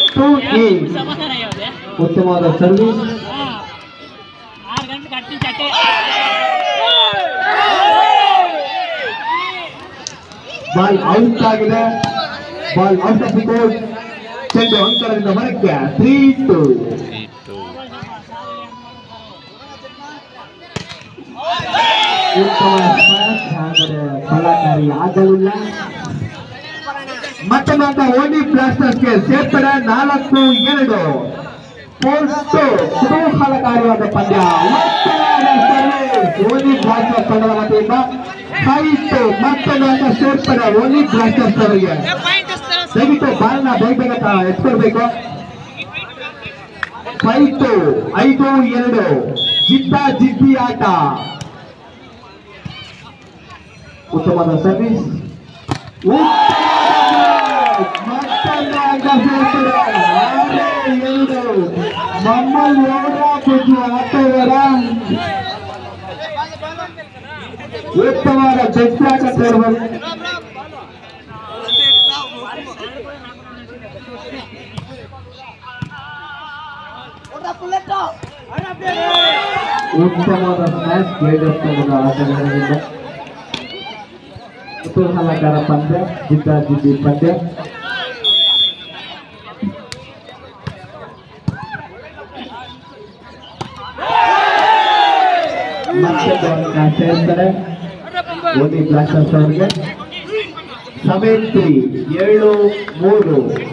To A ಸಮಾಧಾನ ಯಾವ್ದೆ ಉತ್ತಮವಾದ ಸರ್ವಿಸ್ ಆರು ಗಂಟೆ ಕಟ್ಟಿ ಚಟ್ಟೆ ಬಾಲ್ ಔಟ್ ಆಗಿದೆ ball out of the court ಚೆಂಡು ಅಂಕಣದಿಂದ ಹೊರಕ್ಕೆ ತ್ರೀ ಟು ಉತ್ತಮ ಸ್ಮ್ಯಾಶ್ ಆದರೆ ಫಲಕಾರಿ ಆಗಲಿಲ್ಲ ಮತ್ತೊಂದು ಓನಿ ಬ್ಲಾಸ್ಟರ್ಸ್ಗೆ ಸೇರ್ಪಡೆ ನಾಲ್ಕು ಎರಡು ಪೋಸ್ಟ್ ಕುತೂಹಲಕಾರಿಯಾದ ಪಂದ್ಯ ಉತ್ತಮವಾದ ಸರ್ವಿಸ್ ಓನಿ ಬ್ಲಾಸ್ಟರ್ ತಂಡದ ವತಿಯಿಂದ ಫೈಟ್ ಮತ್ತೊಂದು ಸೇರ್ಪಡೆ ಓನಿ ಬ್ಲಾಸ್ಟರ್ಸ್ ಅವರಿಗೆ ದಯವಿಟ್ಟು ಬಾಲ್ನ ಬೇಗ ಬೇಗ ತ- ಎತ್ಕೊಳ್ಬೇಕು ಫೈಟ್ ಐದು ಎರಡು ಜಿದ್ದ ಜಿದ್ದಿ ಆಟ ಉತ್ತಮವಾದ ಸರ್ವಿಸ್ ಮತ್ತೊಂದು ಅಂಕ ಸೇರ್ಪಡೆ ಆರು ಎರಡು ನಮ್ಮಲ್ಲಿ ಯೋಗ ಬುದ್ಧಿ ಆಟಗಾರ ಉತ್ತಮವಾದ ಜಡ್ಜಿ ಆಟ ಸೇರ್ಬೋದು ಉತ್ತಮವಾದ ಮ್ಯಾಚ್ ಕೇಳಿಸ್ತದ ಆಟಗಾರರಿಂದ ಕುತೂಹಲಕರ ಪಂದ್ಯ ಜಿದ್ದಾಜಿದ್ದಿ ಪಂದ್ಯ ಮತ್ತೆ ಗಮನ ಸೇರ್ತಾರೆ ಓದಿ ಬ್ಲಾಸ್ಟರ್ಸ್ ಅವರಿಗೆ ಸೆವೆಂಟಿ ಏಳು ಮೂರು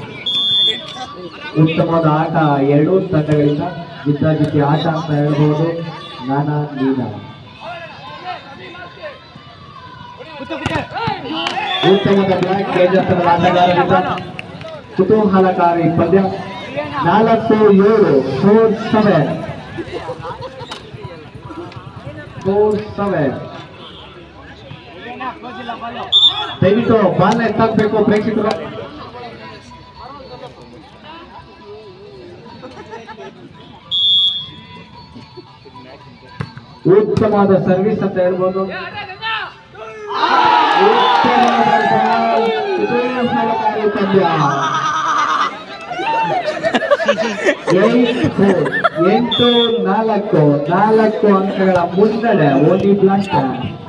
ಉತ್ತಮವಾದ ಆಟ ಎರಡೂ ತಂಡಗಳಿಂದ ಜಿದ್ದಾಜಿದ್ದಿ ಆಟ ಅಂತ ಹೇಳ್ಬೋದು ನಾನಾ ನೀನಾ ಉತ್ತಮದ ಬ್ಲಾಕ್ ಕೇಂದ್ರಸ್ಥಾನದ ಆಟಗಾರರಿಂದ ಕುತೂಹಲಕಾರಿ ಪಂದ್ಯ ನಾಲ್ಕು ಏಳು ಫೋರ್ ಸೆವೆನ್ ಫೋರ್ ಸೆವೆನ್ ದಯವಿಟ್ಟು ಬಾಲ್ನ ಎತ್ತಾಕ್ಬೇಕು ಪ್ರೇಕ್ಷಕರು ಉತ್ತಮವಾದ ಸರ್ವಿಸ್ ಅಂತ ಹೇಳ್ಬೋದು ಉತ್ತಮವಾದ ಬಾಲ್. ಕುತೂಹಲಕಾರಿ ಪಂದ್ಯ Eight four. ಎಂಟು ನಾಲ್ಕು ನಾಲ್ಕು ಅಂಕಗಳ ಮುನ್ನಡೆ ಓದಿ ಬ್ಲಾಸ್ಟರ್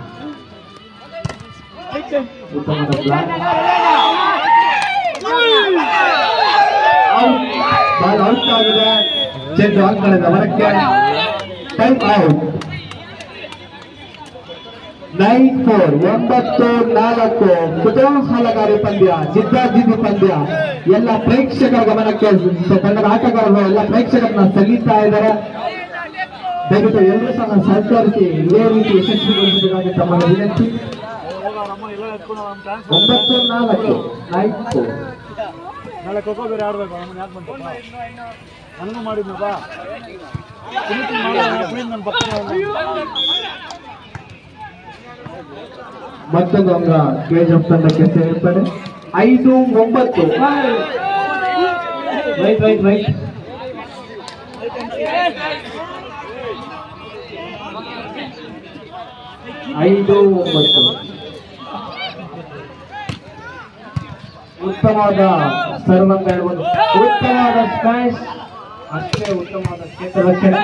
ಉತ್ತಮವಾದ ಬ್ಲಾಕ್ ಬಾಲ್ ಔಟ್ ಆಗಿದೆ ಚೆಂಡು ಅಂಕಣದ ಹೊರಕ್ಕೆ ಟೈಮ್ ಔಟ್ ನೈನ್ ಫೋರ್ ಒಂಬತ್ತು ನಾಲ್ಕು ಕುತೂಹಲಕಾರಿ ಪಂದ್ಯ ಜಿದ್ದಾಜಿದ್ದಿ ಪಂದ್ಯ ಎಲ್ಲ ಪ್ರೇಕ್ಷಕರ ಗಮನಕ್ಕೆ ಸ- ತಂಡದ ಆಟಗಾರರು ಎಲ್ಲ ಪ್ರೇಕ್ಷಕರನ್ನ ಸಲೀತಾ ಇದ್ದಾರೆ ದಯವಿಟ್ಟು ಎಲ್ಲರೂ ಸಹ ಸಹಕರಿಸಿ ಇದೇ ರೀತಿ ಯಶಸ್ವಿಗೊಳಿಸಬೇಕಾಗಿ ತಮ್ಮ ವಿನಂತಿ ಒಂಬತ್ತು ನಾಲ್ಕು ನೈನ್ ಫೋರ್ ನಾಳೆ ಖೋಖೋ ಬೇರೆ ಆಡ್ಬೇಕು ನಮ್ಮನ್ನ ಯಾಕೆ ಬಂತಪ್ಪ ನನಗೂ ಮಾಡಿದ್ನಪ್ಪ ಪುನೀತ್ ಮಾಡೋಣ ಪುನೀತ್ ನನ್ನ ಪಕ್ಕ ಮತ್ತೊಂದು ಅಂಗ ಕೆಜಿಎಫ್ ತಂಡಕ್ಕೆ ಸೇರ್ಪಡೆ ಐದು ಒಂಬತ್ತು ರೈಟ್ ರೈಟ್ ರೈಟ್ ಐದು ಒಂಬತ್ತು ಉತ್ತಮವಾದ ಸರ್ವ್ ಅಂತ ಹೇಳ್ಬೋದು ಉತ್ತಮವಾದ ಸ್ಮ್ಯಾಶ್ ಅಷ್ಟೇ ಉತ್ತಮವಾದ ಕ್ಷೇತ್ರ ರಕ್ಷಣೆ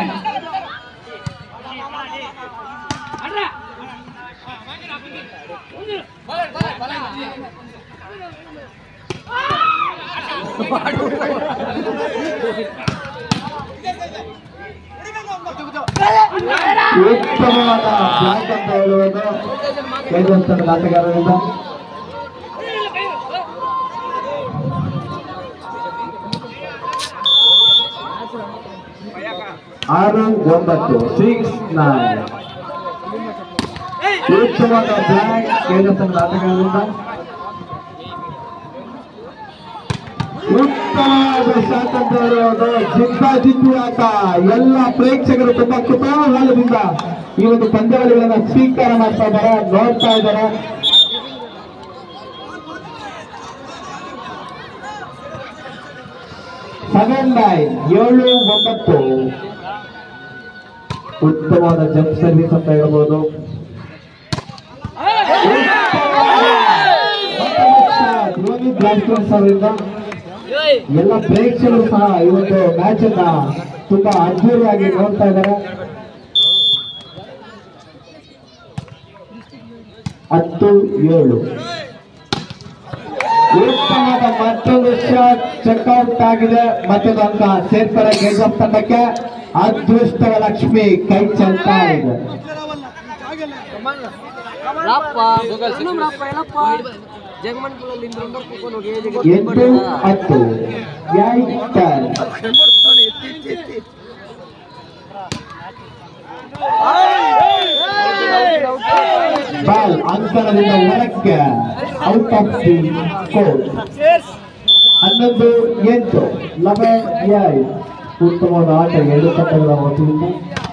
ಉತ್ತಮವಾದ ಬ್ಲಾಕ್ ಅಂತ ಹೇಳುವುದು ಕೆಜಿಎಫ್ ತಂಡದ ಆಟಗಾರರಿಂದ ಆರು ಒಂಬತ್ತು ಸಿಕ್ಸ್ ನೈನ್ ಉತ್ತಮವಾದ ಬ್ಲಾಕ್ ಕೇಂದ್ರ ಸಂಘದ ಆಟಗಾರರಿಂದ ಉತ್ತಮವಾದ ಸ್ವಾತಂತ್ರ್ಯದ ಜಿದ್ದಾಜಿದ್ದಿ ಆಟ ಎಲ್ಲ ಪ್ರೇಕ್ಷಕರು ತುಂಬಾ ಕುತೂಹಲದಿಂದ ಈ ಒಂದು ಪಂದ್ಯಾವಳಿಗಳನ್ನ ಸ್ವೀಕಾರ ಮಾಡ್ತಾ ಇದ್ದಾರೆ ನೋಡ್ತಾ ಇದ್ದಾರೆ ಸೆವೆನ್ ನೈನ್ ಏಳು ಒಂಬತ್ತು ಉತ್ತಮವಾದ ಜಂಪ್ ಸರ್ವಿಸ್ ಅಂತ ಹೇಳ್ಬೋದು ಧೋನಿ ಬ್ಲಾಸ್ಟರ್ಸ್ ಅವರಿಂದ ಎಲ್ಲ ಪ್ರೇಕ್ಷಕರು ಸಹ ಈ ಒಂದು ಮ್ಯಾಚ್ ಅನ್ನ ತುಂಬಾ ಅದ್ದೂರಿಯಾಗಿ ನೋಡ್ತಾ ಇದ್ದಾರೆ ಹತ್ತು ಏಳು ಉತ್ತಮವಾದ ಮತ್ತೊಂದು ಶಾಟ್ ಚೆಕ್ಔಟ್ ಆಗಿದೆ ಮತ್ತೊಂದು ಅಂಕ ಸೇರ್ಪಡೆ ಗೇಜಪ್ ತಂಡಕ್ಕೆ ಅದೃಷ್ಟವ ಲಕ್ಷ್ಮಿ ಕೈ ಚೆಲ್ತಾ ಇದೆ ಎಂಟು ಹತ್ತು ಟನ್ ಬಾಲ್ ಅಂಕಣದಿಂದ ಹೊರಕ್ಕೆ ಔಟ್ ಆಫ್ ದಿ ಕೋರ್ಟ್ ಹನ್ನೊಂದು ಎಂಟು ಲೆವೆನ್ ಏಟ್ ಉತ್ತಮವಾದ ಆಟ ಎರಡು ತಂಡಗಳ ವತಿಯಿಂದ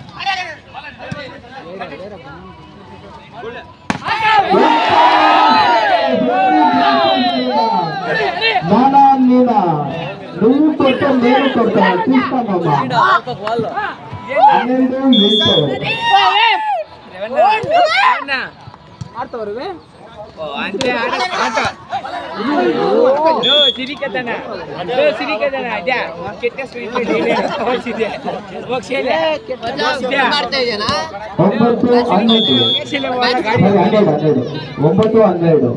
ನಾನಾ ನೀನ నువ్వు కొట్ట నేను కొట్ట చూస్తానమ్మా ಹನ್ನೆರಡು ಎಂಟು అంతే ఆట సిరికదన సిరికదన అదే ಕೆಟ್ಟ ಒಂಬತ್ತು ಹನ್ನೆರಡು ಸರಿ, ಹನ್ನೆರಡು ಹನ್ನೆರಡು ಒಂಬತ್ತು ಹನ್ನೆರಡು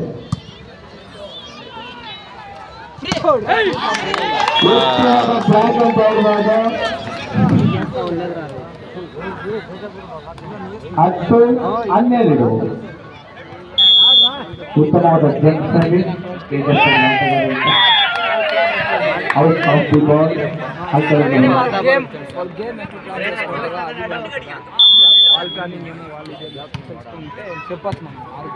ಉತ್ತಮವಾದ ಫ್ಲಾಗ್ ಅಂತ ಹೇಳುವಾಗ ಹತ್ತು ಹನ್ನೆರಡು ಉತ್ತಮವಾದ jump service out of the ball చెప్పచ్చు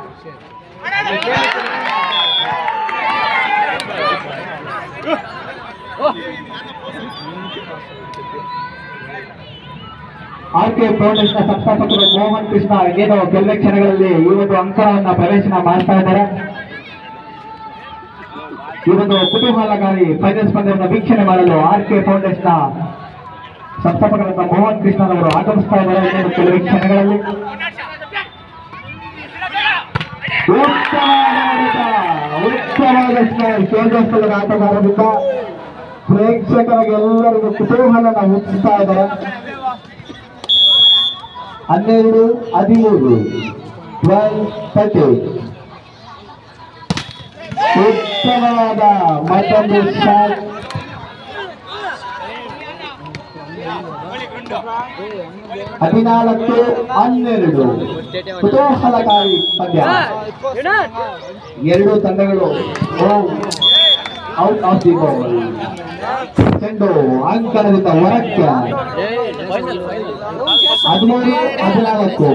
ಆರ್ ಕೆ ಫೌಂಡೇಶನ್ ಸಂಸ್ಥಾಪಕರು ಮೋಹನ್ ಕೃಷ್ಣ ಇನ್ನೇನು ಕೆಲವೇ ಕ್ಷಣಗಳಲ್ಲಿ ಈ ಒಂದು ಅಂಕಣವನ್ನ ಪ್ರವೇಶನ ಮಾಡ್ತಾ ಇದ್ದಾರೆ ಈ ಒಂದು ಕುತೂಹಲಕಾರಿ ಫೈನಲ್ಸ್ ಪಂದ್ಯವನ್ನು ವೀಕ್ಷಣೆ ಮಾಡಲು ಆರ್ ಕೆ ಫೌಂಡೇಶನ್ ಸಂಸ್ಥಾಪಕರಾದ ಮೋಹನ್ ಕೃಷ್ಣನವರು ಆಗಮಿಸ್ತಾ ಇದ್ದಾರೆ ಇನ್ನೇನು ಕೆಲವೇ ಕ್ಷಣಗಳಲ್ಲಿ ಉತ್ತಮವಾದ ಆಡಳಿತ, ಉತ್ತಮವಾದ ಸ್ಮೈಲ್ ತೇಜಸ್ವಿ ಆಟಗಾರರಿಂದ ಪ್ರೇಕ್ಷಕರಿಗೆಲ್ಲರಿಗೂ ಕುತೂಹಲನ ಹುಟ್ಟಿಸ್ತಾ ಇದ್ದಾರೆ ಹನ್ನೆರಡು ಹದಿಮೂರು ಟ್ವೆಲ್ ತರ್ಟಿ ಉತ್ತಮವಾದ ಮತ್ತೊಂದು ಶಾಟ್ ಹದಿನಾಲ್ಕು ಹನ್ನೆರಡು ಕುತೂಹಲಕಾರಿ ಪಂದ್ಯ ಎರಡು ತಂಡಗಳು ಔಟ್ ಆಫ್ ದಿ ಬಾಲ್ ಚೆಂಡು ಅಂಕಣದಿಂದ ಹೊರಕ್ಕೆ ಹದಿಮೂರು ಹದಿನಾಲ್ಕು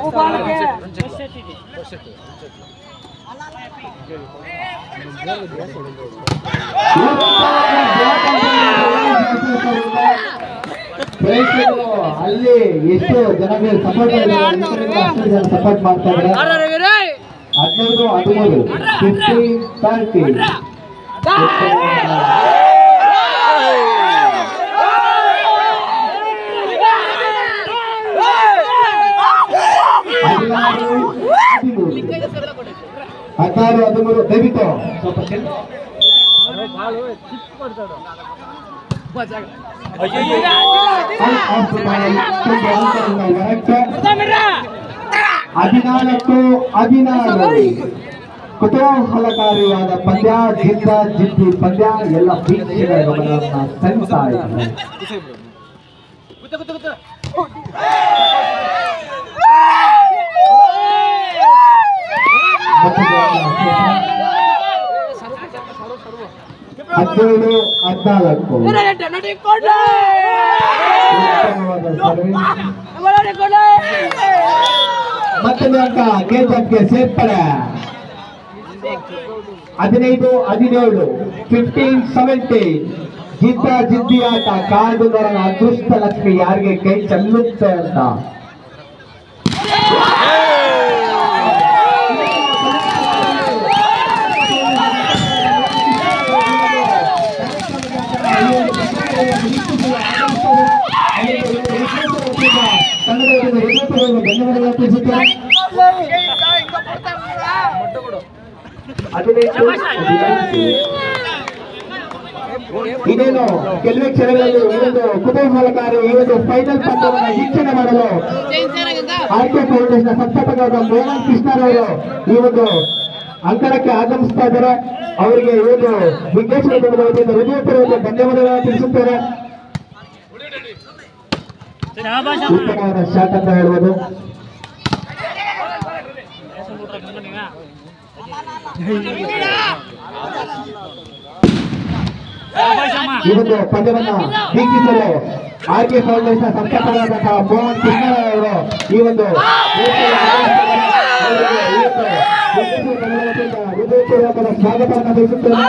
ಪ್ರೇಕ್ಷಕರು ಅಲ್ಲಿ ಎಷ್ಟು ಜನಗೆ ಸಪೋರ್ಟ್ ಅಷ್ಟು ಜನ ಸಪೋರ್ಟ್ ಮಾಡ್ತಾ ಇದ್ದಾರೆ ಹದಿನೈದು ಹದಿಮೂರು ಫಿಫ್ಟೀನ್ ತರ್ಟಿ ಹದಿನಾರು ಹದಿಮೂರು ಹದಿನಾರು ಹದಿಮೂರು ದಯವಿಟ್ಟು ಸ್ವಲ್ಪ ಚೆಂಡು ಹದಿನಾಲ್ಕು ಹದಿನಾರು ಕುತೂಹಲಕಾರಿಯಾದ ಪಂದ್ಯ ಜಿದ್ದ ಜಿದ್ದಿ ಪಂದ್ಯ ಎಲ್ಲ ವೀಕ್ಷಕರ ಗಮನವನ್ನ ಸೆಳೆತಾ ಇದೆ ಹದಿನೇಳು ಹದಿನಾಲ್ಕು ಉತ್ತಮವಾದ ಸರ್ವಿಸ್. ಮತ್ತೊಂದು ಅಂಕ ಕೆಜೆಫ್ಗೆ ಸೇರ್ಪಡೆ ಹದಿನೈದು ಹದಿನೇಳು ಫಿಫ್ಟೀನ್ ಸೆವೆಂಟೀನ್ ಜಿದ್ದ ಜಿದ್ದಿ ಆಟ ಕಾದುದರ ಅದೃಷ್ಟ ಲಕ್ಷ್ಮಿ ಯಾರಿಗೆ ಕೈ ಚೆಲ್ಲುತ್ತೆ ಅಂತ ಕನ್ನಡವನ್ನು ಧನ್ಯವಾದಗಳನ್ನು ಧನ್ಯವಾದಗಳು ತಿಳಿಸುತ್ತೇನೆ ಹದಿನೈದು ಹದಿನೈದು ಇನ್ನೇನು ಕೆಲವೇ ಕ್ಷಣಗಳಲ್ಲಿ ಈ ಒಂದು ಕುತೂಹಲಕಾರಿ ಈ ಒಂದು ಫೈನಲ್ ಪಂದ್ಯವನ್ನು ವೀಕ್ಷಣೆ ಮಾಡಲು ಆರ್ಕೆ ಫೌಂಡೇಶನ್ ಸಂಸ್ಥಾಪಕರಾದ ಮೋಹನ್ ಕೃಷ್ಣರವರು ಈ ಒಂದು ಅಂಕಣಕ್ಕೆ ಆಗಮಿಸ್ತಾ ಇದ್ದಾರೆ ಅವರಿಗೆ ಈ ಒಂದು ವಿಘ್ನೇಶ್ವರ ದೇವರ ವತಿಯಿಂದ ಹೃದಯಪೂರ್ವಕ ಧನ್ಯವಾದಗಳನ್ನು ತಿಳಿಸುತ್ತೇನೆ ಶಾಬಾಷಮ್ಮ ಉತ್ತಮವಾದ ಶಾಟ್ ಅಂತ ಹೇಳ್ಬೋದು ಶಾಬಾಷಮ್ಮ ಈ ಒಂದು ಪಂದ್ಯವನ್ನ ವೀಕ್ಷಿಸಲು ಆರ್ ಕೆ ಫೌಂಡೇಶನ್ ಸಂಸ್ಥಾಪಕರಾದಂತಹ ಮೋಹನ್ ಕೃಷ್ಣರವರು ಈ ಒಂದು ವೇದಿಕೆಯಲ್ಲಿ ಆಗಮಿಸಿದ್ದಾರೆ. ಅವರಿಗೆ ಈ ಒಂದು ವಿಘ್ನೇಶ್ವರ ದೇವರ ವತಿಯಿಂದ ಹೃದಯಪೂರ್ವಕದ ಸ್ವಾಗತವನ್ನು ತಿಳಿಸುತ್ತೇನೆ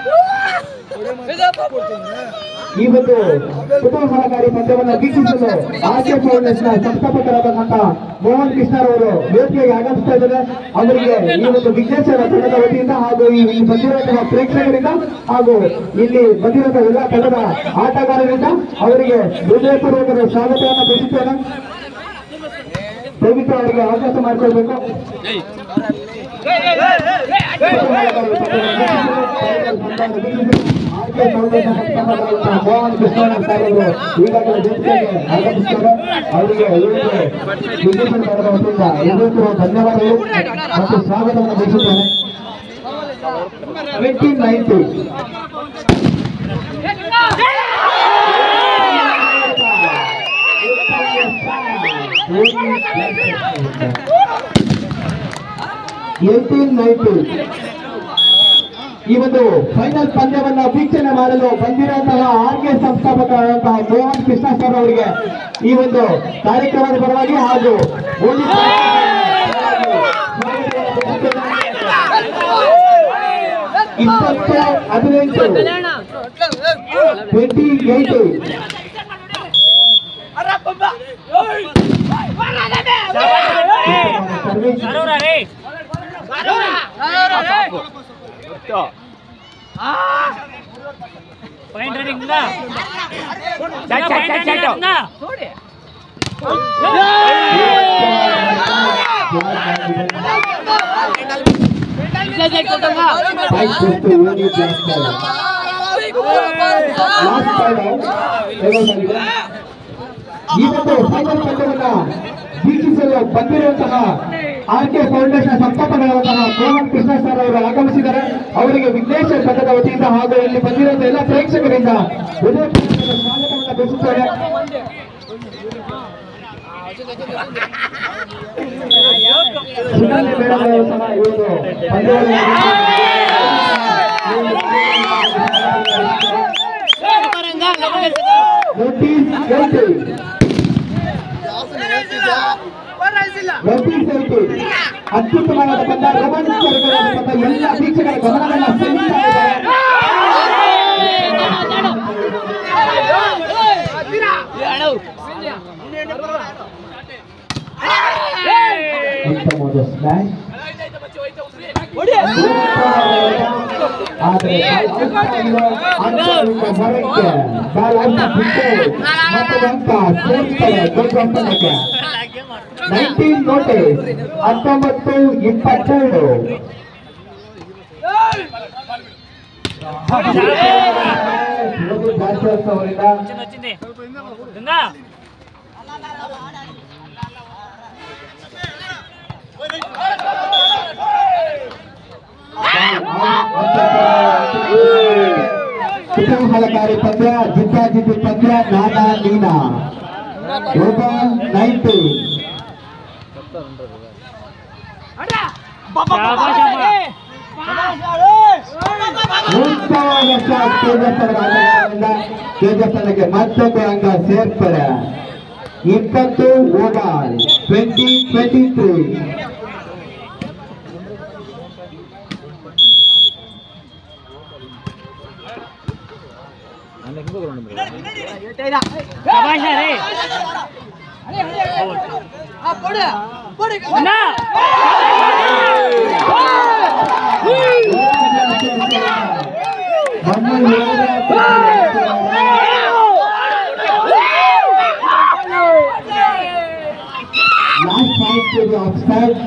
ಈ ಒಂದು ಕುತೂಹಲಕಾರಿ ಪಂದ್ಯವನ್ನು ವೀಕ್ಷಿಸಲು ಆರ್ಕೆ ಫೌಂಡೇಶನ್ ಸಂಸ್ಥಾಪಕರಾದಂತಹ ಮೋಹನ್ ಕೃಷ್ಣರವರು ವೇದಿಕೆಗೆ ಆಗಮಿಸ್ತಾ ಇದ್ದಾರೆ ಅವರಿಗೆ ಈ ಒಂದು ವಿಘ್ನೇಶ್ವರ ತಂಡದ ವತಿಯಿಂದ ಹಾಗೂ ಈ ಇಲ್ಲಿ ಬಂದಿರುವಂತಹ ಪ್ರೇಕ್ಷಕರಿಂದ ಹಾಗೂ ಇಲ್ಲಿ ಬಂದಿರುವಂತಹ ಎಲ್ಲ ತಂಡದ ಆಟಗಾರರಿಂದ ಅವರಿಗೆ ಹೃದಯಪೂರ್ವಕದ ಸ್ವಾಗತವನ್ನು ತಿಳಿಸುತ್ತೇನೆ ದಯವಿಟ್ಟು ಅವರಿಗೆ ಅವಕಾಶ ಮಾಡಿಕೊಳ್ಬೇಕು ಆರ್ಕೆ ಫೌಂಡೇಶನ್ ಸಂಸ್ಥಾಪಕರಾದಂತಹ ಮೋಹನ್ ಕೃಷ್ಣ ಸಾಹೇಬರು ಈಗಾಗಲೇ ವೇದಿಕೆಗೆ ಆಗಮಿಸಿದ್ದಾರೆ ಅವರಿಗೆ ಇವರಿಗೆ ವಿಜಯಪುರ ತಂಡದ ವತಿಯಿಂದ ಹೃದಯಪೂರ್ವಕ ಧನ್ಯವಾದಗಳು ಮತ್ತು ಸ್ವಾಗತವನ್ನು ಬಯಸುತ್ತೇನೆ ಟ್ವೆಂಟಿ ನೈನ್ಟಿ ಏಟೀನ್ ನೈನ್ಟಿ ಈ ಒಂದು ಫೈನಲ್ ಪಂದ್ಯವನ್ನ ವೀಕ್ಷಣೆ ಮಾಡಲು ಬಂದಿರುವಂತಹ ಆರ್ಕೆ ಸಂಸ್ಥಾಪಕರಾದಂತಹ ಮೋಹನ್ ಕೃಷ್ಣ ಸರ್ ಅವರಿಗೆ ಈ ಒಂದು ಕಾರ್ಯಕ್ರಮದ ಪರವಾಗಿ ಹಾಗೂ ಪೊಲೀಸ್ ಇಪ್ಪತ್ತು ಹದಿನೆಂಟು ಟ್ವೆಂಟಿ ಏಟ್ ಸರ್ವಿಸ್ ಸರೋರ ರೇ point running point running Fight just to win it last time. Last time, ಹೇಗೋದಾಗಿದೆ? ಈ ಒಂದು ಫೈನಲ್ ಪಂದ್ಯವನ್ನ ವೀಕ್ಷಿಸಲು ಬಂದಿರುವಂತಹ ಆರ್ ಕೆ ಫೌಂಡೇಶನ್ ಸಂಸ್ಥಾಪಕರಾದಂತಹ ಮೋಹನ್ ಕೃಷ್ಣ ಸರ್ ಅವರು ಆಗಮಿಸಿದ್ದಾರೆ ಅವರಿಗೆ ವಿಘ್ನೇಶ್ ತಂಡದ ವತಿಯಿಂದ ಹಾಗೂ ಇಲ್ಲಿ ಬಂದಿರುವಂತಹ ಎಲ್ಲ ಪ್ರೇಕ್ಷಕರಿಂದ ಹೃದಯಪೂರ್ವಕದ ಸ್ವಾಗತವನ್ನು ಬಯಸುತ್ತಾರೆ ಸುಧಾರಣೆ ಮೇಡಮ್ ಅವರು ಸಹ ಈ ಒಂದು ಪಂದ್ಯವನ್ನು ನೋಟಿಸ್ ಏಯ್ಟಿ ನೋಟಿಸ್ ಏಯ್ಟಿ ಅತ್ಯುತ್ತಮವಾದ ಪಂದ ರೋಮಾಂಚಕರವಾದ ಪಂದ ಎಲ್ಲ ವೀಕ್ಷಕರ ಗಮನವನ್ನು ಸೆಳೀತಾ ಇದೆ. ಉತ್ತಮವಾದ ಸ್ಮ್ಯಾಶ್ ಆದರೆ ಅಂಕದಿಂದ ಹೊರಕ್ಕೆ ಬಾಲ್ ಔಟ್ ಬಿಟ್ಟು ಮತ್ತೆ ಅಂಕ ಸೇರ್ತಾರೆ ದೊಡ್ಡ ಅಂಕಣಕ್ಕೆ ನೈನ್ಟೀನ್ ನೋಟಿಸ್ ಹತ್ತೊಂಬತ್ತು ಇಪ್ಪತ್ತೆರಡು ಮೋದಿ ಭಾಷಾಸ್ ಅವರಿಂದ వచ్చింది వచ్చింది గంగా ಕುತೂಹಲಕಾರಿ ಪಂದ್ಯ ಜಿದ್ದಾಜಿದ್ದಿ ಪಂದ್ಯ ನಾನಾ ನೀನಾ ಓಪನ್ ನೈನ್ಟಿ ಶಾಬಾಷಮ್ಮ ಉತ್ತಮವಾದ ಶಾಟ್ ತೇಜಸ್ವರ ಆಟಗಾರರಿಂದ ತೇಜಸ್ವನಿಗೆ ಮತ್ತೊಂದು ಅಂಕ ಸೇರ್ಪಡೆ ಇಪ್ಪತ್ತು ಓವರ್ ಟ್ವೆಂಟಿ ಟ್ವೆಂಟಿ ತ್ರೀ ಶಬಾಷ ರೇ Ganga Last point to the offside.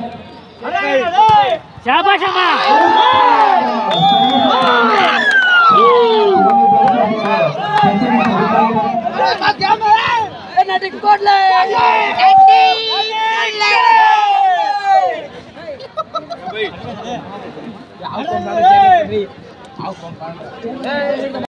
ಶಾಬಾಷಮ್ಮ ಯಾವ